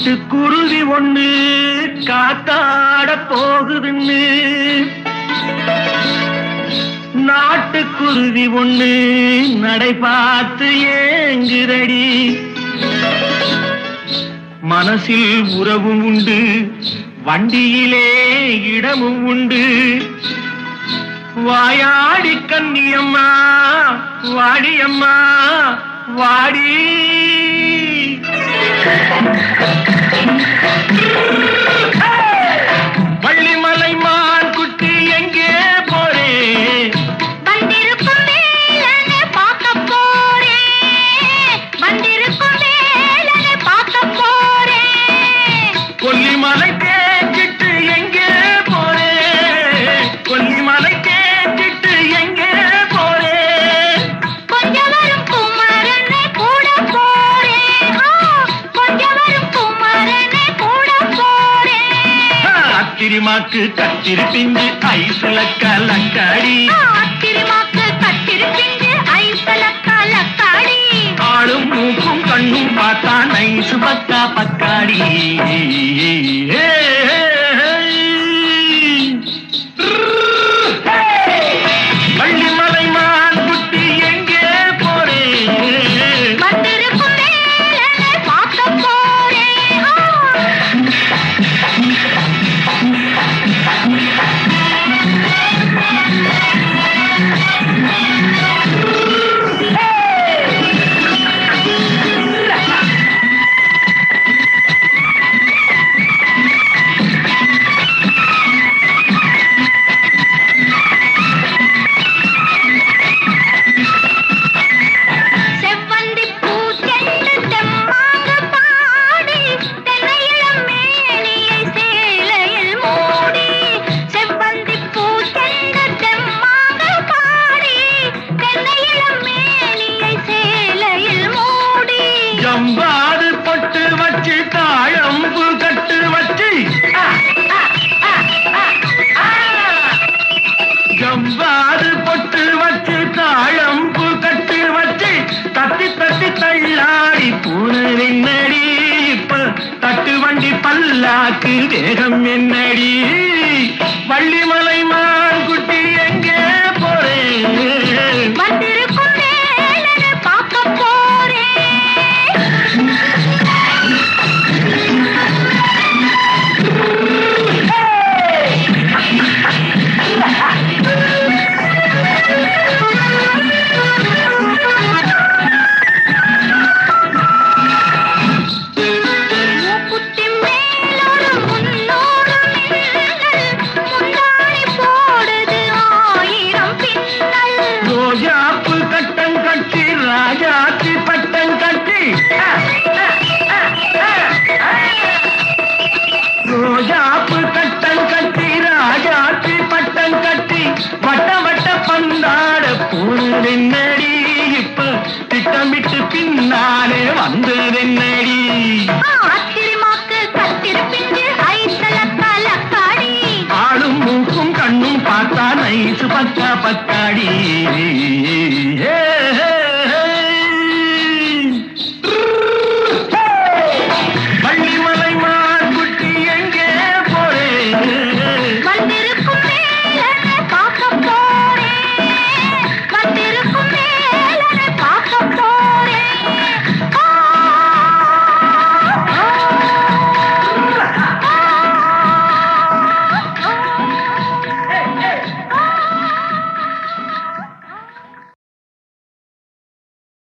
சிட்டுக்குருவி ஒண்ணு காத்தாட போகுதுன்னு நாட்டுக்குருவி ஒண்ணு நடை பார்த்து ஏங்குதடி மனசில் உறவும் உண்டு வண்டியிலே இடமும் உண்டு வாயாடி கன்னியம்மா வாடியம்மா வாடி வள்ளிமலை மான் குட்டி எங்கே போறே வந்திருக்கும் வேலனை பார்க்க போறேன் வந்திருக்கும் வேலனை பார்க்க போறேன் கொல்லிமலை தேச்சிட்டு எங்கே போறே கொல்லிமலை தேச்சிட்டு எங்கே போறே கொஞ்சம் வரும் குமரனை கூட போறேன் ஆ, கொஞ்சம் வரும் குமரனை கூட போறேன் அத்திரிமாக்கு கத்திரி பிஞ்சு ஐசுல கலக்காடி ஆ, அத்திருமாக்கு கத்திருப்பிஞ்சு ஐசல கலக்காடி ஆளும் மூக்கும் கண்ணும் பார்த்தா நைசு பக்கா பக்காடி வள்ளிமலை மான் குட்டி எங்கே போறே வந்திருக்கும் வேலனை பார்க்க போறேன் ஆ, செவ்வந்தி பூச்செண்டு தெம்மாங்க பாடி தென்னையிளம் மேனியை சேலையில் மூடி செவ்வந்தி பூச்செண்டு தெம்மாங்க பாடி தென்னையிளம் மேனியை சேலையில் மூடி ஜம்பாது பொட்டு வச்சு தாழம்பு கட்டு வச்சு ஜம்பாது பொட்டு வச்சு தாழம்பு கட்டு வச்சு தட்டி தட்டி தள்ளாடி பூனடி இப்ப தட்டு வண்டி பல்லாக்கு வேகம் என்னடி வள்ளிமலை மான் குட்டி எங்கே போறேன் வந்திருக்கும் வேலனை பார்க்க போறேன் மூக்குத்தி மேலோடு முன்னோடு மின்னல் முந்தாணி போடுது ஆயிரம் பின்னல் ரோஜாப்பு கட்டம் கட்டி ராஜாத்தி பட்டம் கட்டி ரோஜாப்பு கட்டம் கட்டி ராஜாத்தி பட்டம் கட்டி வட்ட வட்ட பந்தாட போனதென்னடி இப்ப திட்டமிட்டு பின்னாலே வந்ததென்னடி அத்திரிமாக்கு கத்திருப்பிஞ்சு ஐசல கலக்காடி ஆளும் மூக்கும் கண்ணும் பார்த்தா நைசு பக்கா பக்காடி ஏ